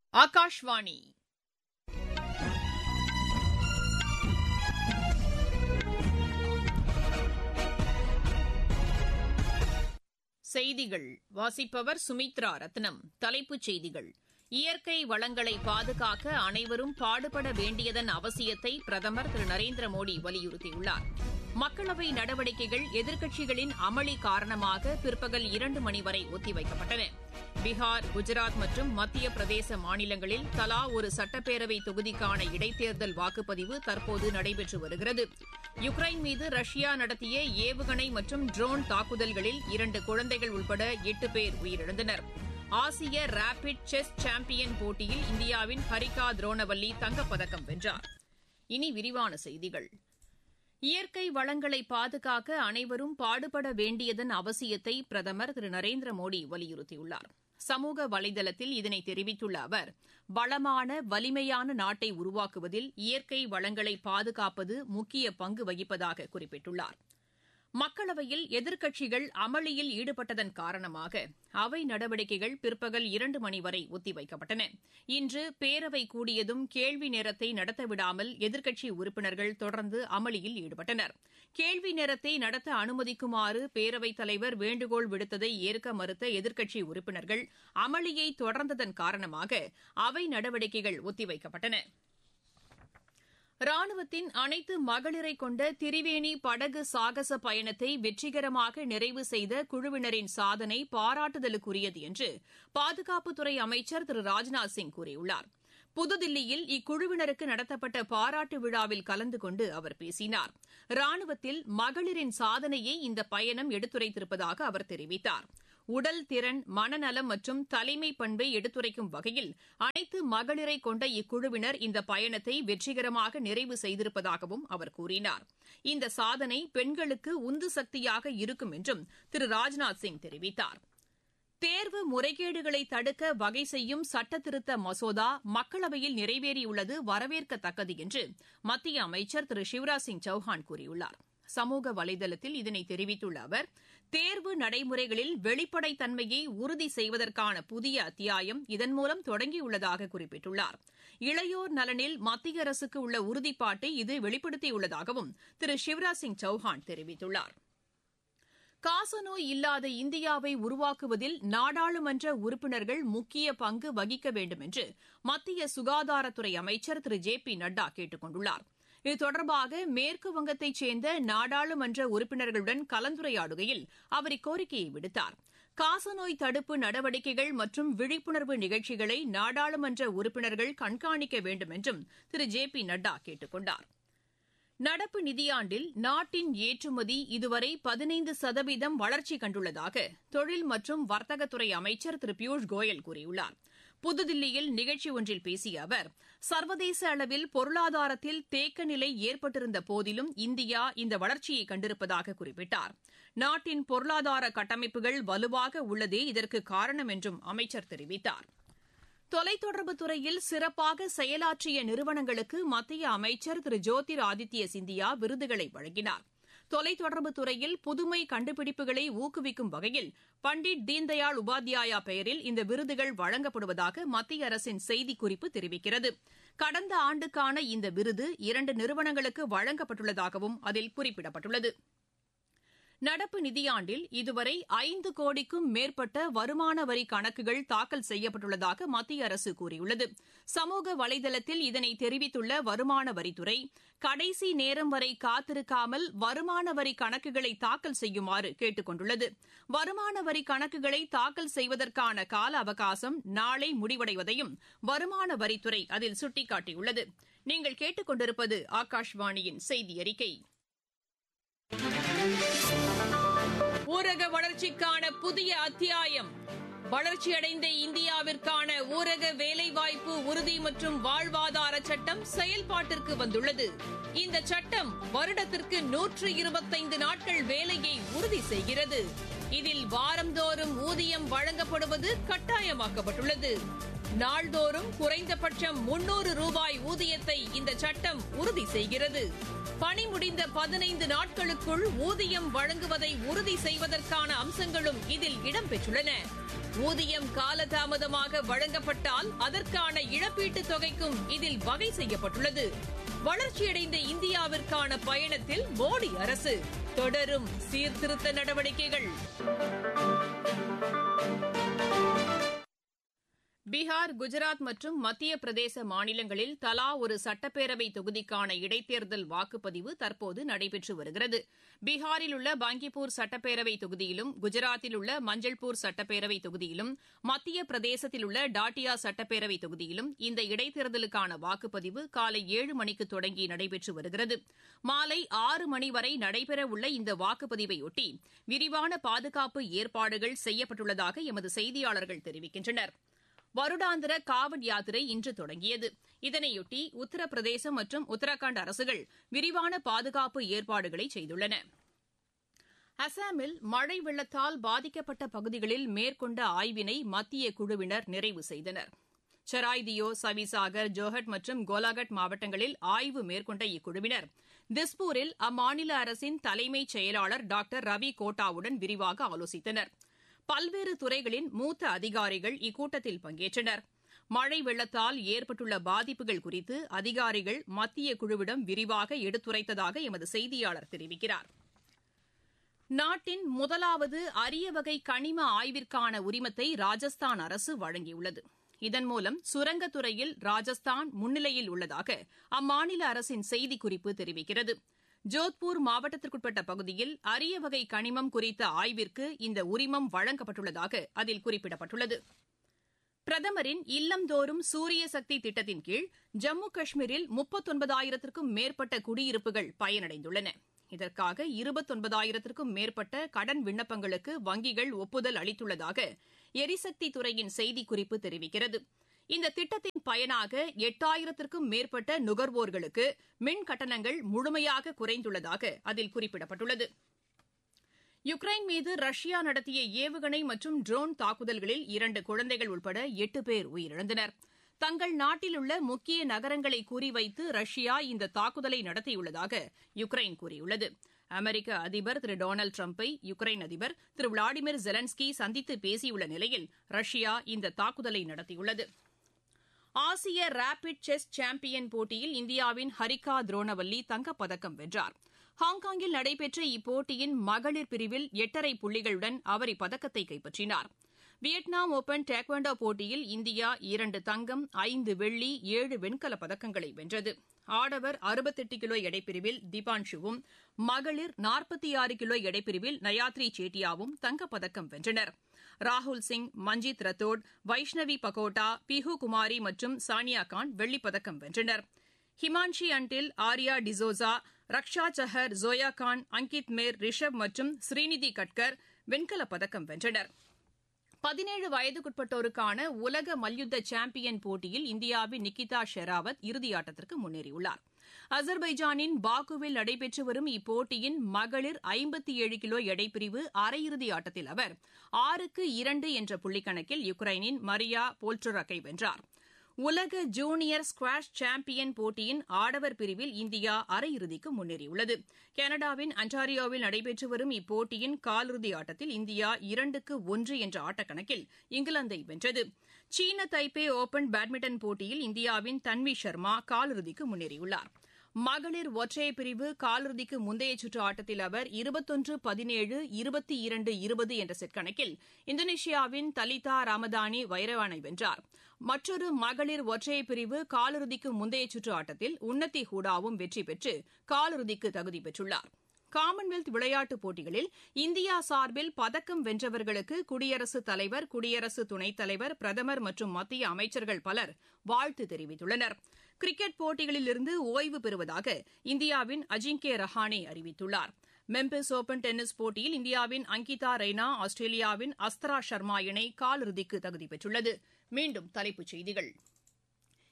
ஆகாஷ்வாணி செய்திகள் வாசிப்பவர் சுமித்ரா ரத்னம் தலைப்புச் செய்திகள் இயற்கை வளங்களை பாதுகாக்க அனைவரும் பாடுபட வேண்டியதன் அவசியத்தை பிரதமர் திரு நரேந்திர மோடி வலியுறுத்தியுள்ளார் மக்களவை நடவடிக்கைகள் எதிர்க்கட்சிகளின் அமளி காரணமாக பிற்பகல் இரண்டு மணி வரை ஒத்திவைக்கப்பட்டன பீகார் குஜராத் மற்றும் மத்திய பிரதேச மாநிலங்களில் தலா ஒரு சட்டப்பேரவை தொகுதிக்கான இடைத்தேர்தல் வாக்குப்பதிவு தற்போது நடைபெற்று வருகிறது யுக்ரைன் மீது ரஷ்யா நடத்திய ஏவுகணை மற்றும் ட்ரோன் தாக்குதல்களில் இரண்டு குழந்தைகள் உட்பட எட்டு பேர் உயிரிழந்தனர் ஆசிய ரேபிட் செஸ் சாம்பியன் போட்டியில் இந்தியாவின் ஹரிகா துரோணவல்லி தங்கப்பதக்கம் வென்றார் இனி விரிவான செய்திகள் இயற்கை வளங்களை பாதுகாக்க அனைவரும் பாடுபட வேண்டியதன் அவசியத்தை பிரதமர் திரு நரேந்திர மோடி வலியுறுத்தியுள்ளார் சமூக வலைதளத்தில் இதனை தெரிவித்துள்ள அவர் வளமான வலிமையான நாட்டை உருவாக்குவதில் இயற்கை வளங்களை பாதுகாப்பது முக்கிய பங்கு வகிப்பதாக குறிப்பிட்டுள்ளார் மக்களவையில் எதிர்க்கட்சிகள் அமளியில் ஈடுபட்டதன் காரணமாக அவை நடவடிக்கைகள் பிற்பகல் இரண்டு மணி வரை ஒத்திவைக்கப்பட்டன இன்று பேரவை கூடியதும் கேள்வி நேரத்தை நடத்தவிடாமல் எதிர்க்கட்சி உறுப்பினர்கள் தொடர்ந்து அமளியில் ஈடுபட்டனர் கேள்வி நேரத்தை நடத்த அனுமதிக்குமாறு பேரவைத் தலைவர் வேண்டுகோள் விடுத்ததை ஏற்க மறுத்த எதிர்க்கட்சி உறுப்பினர்கள் அமளியை தொடர்ந்ததன் காரணமாக அவை நடவடிக்கைகள் ஒத்திவைக்கப்பட்டன ராணுவத்தின் அனைத்து மகளிரை கொண்ட திரிவேணி படகு சாகச பயணத்தை வெற்றிகரமாக நிறைவு செய்த குழுவினரின் சாதனை பாராட்டுதலுக்குரியது என்று பாதுகாப்புத்துறை அமைச்சர் திரு ராஜ்நாத் சிங் கூறியுள்ளார் புதுதில்லியில் இக்குழுவினருக்கு நடத்தப்பட்ட பாராட்டு விழாவில் கலந்து கொண்டு அவர் பேசினார் ராணுவத்தில் மகளிரின் சாதனையை இந்த பயணம் எடுத்துரைத்திருப்பதாக அவர் தெரிவித்தார் உடல் திறன் மனநலம் மற்றும் தலைமை பண்பை எடுத்துரைக்கும் வகையில் அனைத்து மகளிரை கொண்ட இக்குழுவினர் இந்த பயணத்தை வெற்றிகரமாக நிறைவு செய்திருப்பதாகவும் அவர் கூறினார் இந்த சாதனை பெண்களுக்கு உந்து சக்தியாக இருக்கும் என்றும் திரு ராஜ்நாத் சிங் தெரிவித்தார் தேர்வு முறைகேடுகளை தடுக்க வகை செய்யும் சட்டத்திருத்த மசோதா மக்களவையில் நிறைவேறியுள்ளது வரவேற்கத்தக்கது என்று மத்திய அமைச்சர் திரு சிவராஜ் சிங் சௌஹான் கூறியுள்ளார் சமூக வலைதளத்தில் இதனை தெரிவித்துள்ள அவர் தேர்வு நடைமுறைகளில் வெளிப்படைத்தன்மையை உறுதி செய்வதற்கான புதிய அத்தியாயம் இதன் மூலம் தொடங்கியுள்ளதாக குறிப்பிட்டுள்ளார் இளையோர் நலனில் மத்திய அரசுக்கு உள்ள உறுதிப்பாட்டை இது வெளிப்படுத்தியுள்ளதாகவும் திரு சிவராஜ் சிங் சௌஹான் தெரிவித்துள்ளார் காசநோய் இல்லாத இந்தியாவை உருவாக்குவதில் நாடாளுமன்ற உறுப்பினர்கள் முக்கிய பங்கு வகிக்க வேண்டும் என்று மத்திய சுகாதாரத்துறை அமைச்சர் திரு ஜே பி நட்டா கேட்டுக் கொண்டுள்ளார் இது தொடர்பாக மேற்கு வங்கத்தைச் சேர்ந்த நாடாளுமன்ற உறுப்பினர்களுடன் கலந்துரையாடுகையில் அவர் இக்கோரிக்கையை விடுத்தார் காசநோய் தடுப்பு நடவடிக்கைகள் மற்றும் விழிப்புணர்வு நிகழ்ச்சிகளை நாடாளுமன்ற உறுப்பினர்கள் கண்காணிக்க வேண்டும் என்றும் திரு ஜே பி நட்டா கேட்டுக் கொண்டார் நடப்பு நிதியாண்டில் நாட்டின் ஏற்றுமதி இதுவரை பதினைந்து சதவீதம் வளர்ச்சி கண்டுள்ளதாக தொழில் மற்றும் வர்த்தகத்துறை அமைச்சர் திரு பியூஷ் கோயல் கூறியுள்ளார் புதுதில்லியில் நிகழ்ச்சி ஒன்றில் பேசிய அவர் சர்வதேச அளவில் பொருளாதாரத்தில் தேக்க நிலை ஏற்பட்டிருந்த போதிலும் இந்தியா இந்த வளர்ச்சியை கண்டிருப்பதாக குறிப்பிட்டார் நாட்டின் பொருளாதார கட்டமைப்புகள் வலுவாக உள்ளதே இதற்கு காரணம் என்றும் அமைச்சர் தெரிவித்தார் தொலைத்தொடர்பு துறையில் சிறப்பாக செயலாற்றிய நிறுவனங்களுக்கு மத்திய அமைச்சர் திரு ஜோதிர் ஆதித்ய சிந்தியா விருதுகளை வழங்கினார் தொலைத்தொடர்பு துறையில் புதுமை கண்டுபிடிப்புகளை ஊக்குவிக்கும் வகையில் பண்டிட் தீன்தயாள் உபாத்யாயா பெயரில் இந்த விருதுகள் வழங்கப்படுவதாக மத்திய அரசின் செய்திக்குறிப்பு தெரிவிக்கிறது கடந்த ஆண்டுக்கான இந்த விருது இரண்டு நிறுவனங்களுக்கு வழங்கப்பட்டுள்ளதாகவும் அதில் குறிப்பிடப்பட்டுள்ளது நடப்பு நிதியாண்டில் இதுவரை ஐந்து கோடிக்கும் மேற்பட்ட வருமான வரி கணக்குகள் தாக்கல் செய்யப்பட்டுள்ளதாக மத்திய அரசு கூறியுள்ளது சமூக வலைதளத்தில் இதனை தெரிவித்துள்ள வருமான வரித்துறை கடைசி நேரம் வரை காத்திருக்காமல் வருமான வரி கணக்குகளை தாக்கல் செய்யுமாறு கேட்டுக் கொண்டுள்ளது வருமான வரி கணக்குகளை தாக்கல் செய்வதற்கான கால அவகாசம் நாளை முடிவடைவதையும் வருமான வரித்துறை அதில் சுட்டிக்காட்டியுள்ளது நீங்கள் கேட்டுக் கொண்டிருப்பது ஆகாஷ்வாணியின் செய்தி அறிக்கை ஊரக வளர்ச்சிக்கான புதிய அத்தியாயம் வளர்ச்சியடைந்த இந்தியாவிற்கான ஊரக வேலைவாய்ப்பு உறுதி மற்றும் வாழ்வாதார சட்டம் செயல்பாட்டிற்கு வந்துள்ளது இந்த சட்டம் வருடத்திற்கு நூற்று இருபத்தைந்து நாட்கள் வேலையை உறுதி செய்கிறது இதில் வாரந்தோறும் ஊதியம் வழங்கப்படுவது கட்டாயமாக்கப்பட்டுள்ளது நாள்தோறும் குறைந்தபட்சம் முன்னூறு ரூபாய் ஊதியத்தை இந்த சட்டம் உறுதி செய்கிறது பணி முடிந்த பதினைந்து நாட்களுக்குள் ஊதியம் வழங்குவதை உறுதி செய்வதற்கான அம்சங்களும் இதில் இடம்பெற்றுள்ளன ஊதியம் காலதாமதமாக வழங்கப்பட்டால் அதற்கான இழப்பீட்டுத் தொகைக்கும் இதில் வகை செய்யப்பட்டுள்ளது வளர்ச்சியடைந்த இந்தியாவிற்கான பயணத்தில் மோடி அரசு தொடரும் சீர்திருத்த நடவடிக்கைகள் பீகார் குஜராத் மற்றும் மத்திய பிரதேச மாநிலங்களில் தலா ஒரு சட்டப்பேரவை தொகுதிக்கான இடைத்தேர்தல் வாக்குப்பதிவு தற்போது நடைபெற்று வருகிறது பீகாரில் உள்ள பாங்கிப்பூர் சட்டப்பேரவை தொகுதியிலும் குஜராத்தில் உள்ள மஞ்சள்பூர் சட்டப்பேரவை தொகுதியிலும் மத்திய பிரதேசத்தில் உள்ள டாட்டியா சட்டப்பேரவை தொகுதியிலும் இந்த இடைத்தேர்தலுக்கான வாக்குப்பதிவு காலை ஏழு மணிக்கு தொடங்கி நடைபெற்று வருகிறது மாலை ஆறு மணி வரை நடைபெறவுள்ள இந்த வாக்குப்பதிவையொட்டி விரிவான பாதுகாப்பு ஏற்பாடுகள் செய்யப்பட்டுள்ளதாக எமது செய்தியாளர்கள் தெரிவிக்கின்றனர் வருடாந்திர காவட் யாத்திரை இன்று தொடங்கியது இதனையொட்டி உத்தரப்பிரதேசம் மற்றும் உத்தரகாண்ட் அரசுகள் விரிவான பாதுகாப்பு ஏற்பாடுகளை செய்துள்ளன அசாமில் மழை வெள்ளத்தால் பாதிக்கப்பட்ட பகுதிகளில் மேற்கொண்ட ஆய்வினை மத்திய குழுவினர் நிறைவு செய்தனர் சராய்தியோ சவிசாகர் ஜோஹட் மற்றும் கோலாகட் மாவட்டங்களில் ஆய்வு மேற்கொண்ட இக்குழுவினர் திஸ்பூரில் அம்மாநில அரசின் தலைமைச் செயலாளர் டாக்டர் ரவி கோட்டாவுடன் விரிவாக ஆலோசித்தனர் பல்வேறு துறைகளின் மூத்த அதிகாரிகள் இக்கூட்டத்தில் பங்கேற்றனர் மழை வெள்ளத்தால் ஏற்பட்டுள்ள பாதிப்புகள் குறித்து அதிகாரிகள் மத்திய குழுவிடம் விரிவாக எடுத்துரைத்ததாக எமது செய்தியாளர் தெரிவிக்கிறார் நாட்டின் முதலாவது அரிய வகை கனிம ஆய்விற்கான உரிமத்தை ராஜஸ்தான் அரசு வழங்கியுள்ளது இதன் மூலம் சுரங்கத்துறையில் ராஜஸ்தான் முன்னிலையில் உள்ளதாக அம்மாநில அரசின் செய்திக்குறிப்பு தெரிவிக்கிறது ஜோத்பூர் மாவட்டத்திற்குட்பட்ட பகுதியில் அரிய வகை கனிமம் குறித்த ஆய்விற்கு இந்த உரிமம் வழங்கப்பட்டுள்ளதாக அதில் குறிப்பிடப்பட்டுள்ளது பிரதமரின் இல்லந்தோறும் சூரிய சக்தி திட்டத்தின் கீழ் ஜம்மு காஷ்மீரில் முப்பத்தொன்பதாயிரத்திற்கும் மேற்பட்ட குடியிருப்புகள் பயனடைந்துள்ளன இதற்காக இருபத்தொன்பதாயிரத்திற்கும் மேற்பட்ட கடன் விண்ணப்பங்களுக்கு வங்கிகள் ஒப்புதல் அளித்துள்ளதாக எரிசக்தி துறையின் செய்திக்குறிப்பு தெரிவிக்கிறது இந்த திட்டத்தின் பயனாக எட்டாயிரத்திற்கும் மேற்பட்ட நுகர்வோர்களுக்கு மின் கட்டணங்கள் முழுமையாக குறைந்துள்ளதாக அதில் குறிப்பிடப்பட்டுள்ளது யுக்ரைன் மீது ரஷ்யா நடத்திய ஏவுகணை மற்றும் ட்ரோன் தாக்குதல்களில் இரண்டு குழந்தைகள் உட்பட எட்டு பேர் உயிரிழந்தனர் தங்கள் நாட்டில் உள்ள முக்கிய நகரங்களை குறிவைத்து ரஷ்யா இந்த தாக்குதலை நடத்தியுள்ளதாக யுக்ரைன் கூறியுள்ளது அமெரிக்க அதிபர் திரு டொனால்டு டிரம்பை யுக்ரைன் அதிபர் திரு விளாடிமிர் ஜெலன்ஸ்கி சந்தித்து பேசியுள்ள நிலையில் ரஷ்யா இந்த தாக்குதலை நடத்தியுள்ளது ஆசிய ரேபிட் செஸ் சாம்பியன் போட்டியில் இந்தியாவின் ஹரிகா துரோணவல்லி தங்கப்பதக்கம் வென்றார் ஹாங்காங்கில் நடைபெற்ற இப்போட்டியின் மகளிர் பிரிவில் எட்டரை புள்ளிகளுடன் அவர் இப்பதக்கத்தை கைப்பற்றினார் வியட்நாம் ஒபன் டேக்வாண்டோ போட்டியில் இந்தியா இரண்டு தங்கம் ஐந்து வெள்ளி ஏழு வெண்கலப் பதக்கங்களை வென்றது ஆடவர் அறுபத்தெட்டு கிலோ எடைப்பிரிவில் தீபான்ஷுவும் மகளிர் நாற்பத்தி ஆறு கிலோ எடைப்பிரிவில் நயாத்ரி சேட்டியாவும் தங்கப்பதக்கம் வென்றனர் ராகுல் சிங் மஞ்சித் ரத்தோட் வைஷ்ணவி பகோட்டா பிஹு குமாரி மற்றும் சானியா கான் வெள்ளிப்பதக்கம் வென்றனர் ஹிமான்ஷி அண்டில் ஆர்யா டிசோசா ரக்ஷா சஹர் ஜோயா கான் அங்கித் மேர் ரிஷப் மற்றும் ஸ்ரீநிதி கட்கர் வெண்கலப் பதக்கம் வென்றனர் பதினேழு வயதுக்குட்பட்டோருக்கான உலக மல்யுத்த சாம்பியன் போட்டியில் இந்தியாவின் நிக்கிதா ஷெராவத் இறுதியாட்டத்திற்கு முன்னேறியுள்ளார் அசர்பைஜானின் பாக்குவில் நடைபெற்று வரும் இப்போட்டியின் மகளிர் ஐம்பத்தி ஏழு கிலோ எடைப்பிரிவு அரையிறுதி ஆட்டத்தில் அவர் ஆறுக்கு இரண்டு என்ற புள்ளிக்கணக்கில் யுக்ரைனின் மரியா போல்ட்ரக்கை வென்றார் உலக ஜூனியர் ஸ்குவாஷ் சாம்பியன் போட்டியின் ஆடவர் பிரிவில் இந்தியா அரையிறுதிக்கு முன்னேறியுள்ளது கனடாவின் அன்டாரியோவில் நடைபெற்று வரும் இப்போட்டியின் காலிறுதி ஆட்டத்தில் இந்தியா இரண்டுக்கு ஒன்று என்ற ஆட்டக்கணக்கில் இங்கிலாந்தை வென்றது சீன தைப்பே ஓபன் பேட்மிண்டன் போட்டியில் இந்தியாவின் தன்வி சர்மா காலிறுதிக்கு முன்னேறியுள்ளார் மகளிர் ஒற்றையர் பிரிவு காலிறுதிக்கு முந்தைய சுற்று ஆட்டத்தில் அவர் இருபத்தொன்று பதினேழு இருபத்தி இரண்டு இருபது என்ற செட் கணக்கில் இந்தோனேஷியாவின் தலிதா ராமதானி வைரவானை வென்றார் மற்றொரு மகளிர் ஒற்றையர் பிரிவு காலிறுதிக்கு முந்தைய சுற்று ஆட்டத்தில் உன்னதி ஹூடாவும் வெற்றி பெற்று காலிறுதிக்கு தகுதி பெற்றுள்ளார் காமன்வெல்த் விளையாட்டுப் போட்டிகளில் இந்தியா சார்பில் பதக்கம் வென்றவர்களுக்கு குடியரசுத் தலைவர் குடியரசு துணைத் தலைவர் பிரதமர் மற்றும் மத்திய அமைச்சர்கள் பலர் வாழ்த்து தெரிவித்துள்ளனர் கிரிக்கெட் போட்டிகளிலிருந்து ஓய்வு பெறுவதாக இந்தியாவின் அஜிங்கே ரஹானே அறிவித்துள்ளார் மெம்பிஸ் ஓபன் டென்னிஸ் போட்டியில் இந்தியாவின் அங்கிதா ரெய்னா ஆஸ்திரேலியாவின் அஸ்தரா சர்மா இணை காலிறுதிக்கு தகுதி பெற்றுள்ளது மீண்டும் தலைப்புச் செய்திகள்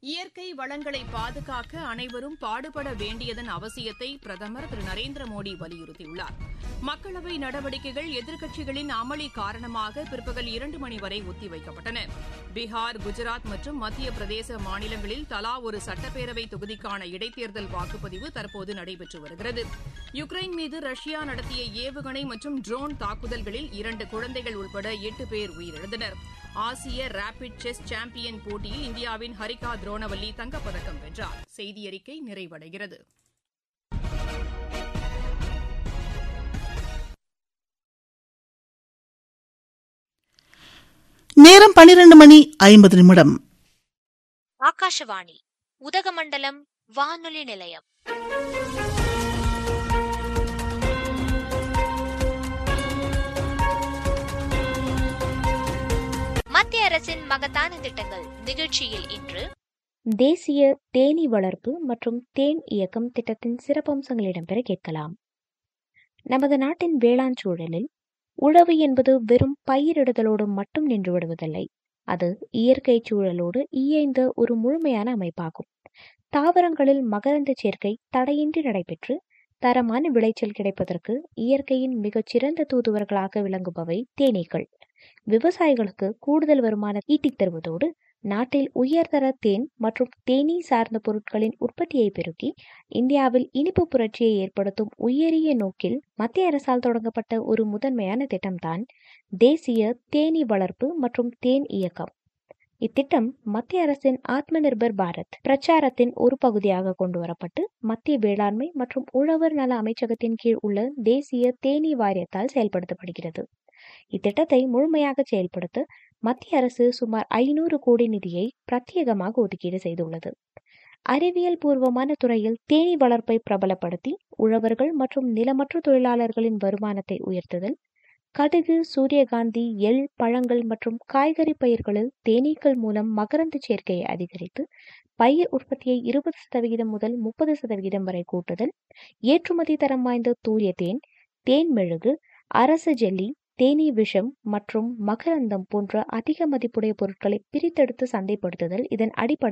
இயற்கை வளங்களை பாதுகாக்க அனைவரும் பாடுபட வேண்டியதன் அவசியத்தை பிரதமர் திரு நரேந்திர மோடி வலியுறுத்தியுள்ளார் மக்களவை நடவடிக்கைகள் எதிர்க்கட்சிகளின் அமளி காரணமாக பிற்பகல் இரண்டு மணி வரை ஒத்திவைக்கப்பட்டன பீகார் குஜராத் மற்றும் மத்திய பிரதேச மாநிலங்களில் தலா ஒரு சட்டப்பேரவை தொகுதிக்கான இடைத்தேர்தல் வாக்குப்பதிவு தற்போது நடைபெற்று வருகிறது யுக்ரைன் மீது ரஷ்யா நடத்திய ஏவுகணை மற்றும் ட்ரோன் தாக்குதல்களில் இரண்டு குழந்தைகள் உட்பட எட்டு பேர் உயிரிழந்தனர் ஆசிய ரேபிட் செஸ் சாம்பியன் போட்டியில் இந்தியாவின் ஹரிகா துரோணவல்லி தங்கப்பதக்கம் வென்றார் செய்தியறிக்கை நிறைவடைகிறது நேரம் பனிரெண்டு மணி ஐம்பது நிமிடம் ஆகாஷவாணி உதகமண்டலம் வானொலி நிலையம் மத்திய அரசின் மகத்தான திட்டங்கள் நிகழ்ச்சியில் இன்று தேசிய தேனீ வளர்ப்பு மற்றும் தேன் இயக்கம் திட்டத்தின் சிறப்பம்சங்கள் இடம்பெற கேட்கலாம் நமது நாட்டின் வேளாண் சூழலில் உழவு என்பது வெறும் பயிரிடுதலோடு மட்டும் நின்று விடுவதில்லை அது இயற்கை சூழலோடு இயைந்த ஒரு முழுமையான அமைப்பாகும் தாவரங்களில் மகரந்த சேர்க்கை தடையின்றி நடைபெற்று தரமான விளைச்சல் கிடைப்பதற்கு இயற்கையின் மிகச்சிறந்த தூதுவர்களாக விளங்குபவை தேனீக்கள் விவசாயிகளுக்கு கூடுதல் வருமானம் ஈட்டித் தருவதோடு நாட்டில் உயர்தர தேன் மற்றும் தேனீ சார்ந்த பொருட்களின் உற்பத்தியை பெருக்கி இந்தியாவில் இனிப்பு புரட்சியை ஏற்படுத்தும் உயரிய நோக்கில் மத்திய அரசால் தொடங்கப்பட்ட ஒரு முதன்மையான திட்டம்தான் தேசிய தேனீ வளர்ப்பு மற்றும் தேன் இயக்கம் இத்திட்டம் மத்திய அரசின் ஆத்ம நிர்பர் பாரத் பிரச்சாரத்தின் ஒரு பகுதியாக கொண்டு வரப்பட்டு மத்திய வேளாண்மை மற்றும் உழவர் நல அமைச்சகத்தின் கீழ் உள்ள தேசிய தேனீ வாரியத்தால் செயல்படுத்தப்படுகிறது இத்திட்டத்தை முழுமையாக செயல்படுத்த மத்திய அரசு சுமார் ஐநூறு கோடி நிதியை பிரத்யேகமாக ஒதுக்கீடு செய்துள்ளது அறிவியல் பூர்வமான துறையில் தேனீ வளர்ப்பை பிரபலப்படுத்தி உழவர்கள் மற்றும் நிலமற்ற தொழிலாளர்களின் வருமானத்தை உயர்த்துதல் கடுகு சூரியகாந்தி எள் பழங்கள் மற்றும் காய்கறி பயிர்களில் தேனீக்கள் மூலம் மகரந்த சேர்க்கையை அதிகரித்து பயிர் உற்பத்தியை இருபது சதவிகிதம் முதல் முப்பது சதவிகிதம் வரை கூட்டுதல் ஏற்றுமதி தரம் வாய்ந்த தூய தேன் தேன் மெழுகு அரச ஜெல்லி தேனீ விஷம் மற்றும் மகரந்தம் போன்ற அதிக மதிப்புடைய பொருட்களை பிரித்தெடுத்து சந்தைப்படுத்துதல் இதன் அடிப்படை